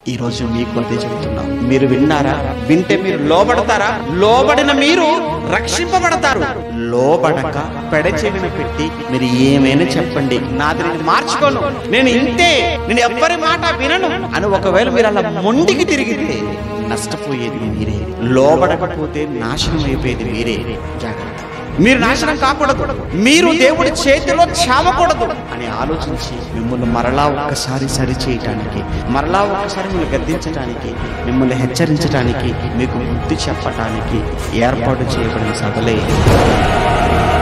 ఈ రోజు మీకు అదే చెబుతున్నాం మీరు విన్నారా వింటే మీరు లోబడతారా లోబడిన మీరు రక్షింపబడతారు లోబడక పెడచెవిన పెట్టి మీరు ఏమైనా చెప్పండి నాది నేను మార్చుకోను నేను ఇంతే నేను ఎవ్వరి మాట వినను అని ఒకవేళ మీరు అలా మొండికి తిరిగితే నష్టపోయేది మీరే లోబడకపోతే నాశనం అయిపోయేది మీరే జాగ్రత్త మీరు నాశనం కాకూడదు మీరు దేవుడి చేతిలో చావకూడదు అని ఆలోచించి మిమ్మల్ని మరలా ఒక్కసారి సరి చేయటానికి మరలా ఒక్కసారి మిమ్మల్ని గద్దించడానికి మిమ్మల్ని హెచ్చరించడానికి మీకు బుద్ధి చెప్పటానికి ఏర్పాటు చేయబడిన సభలే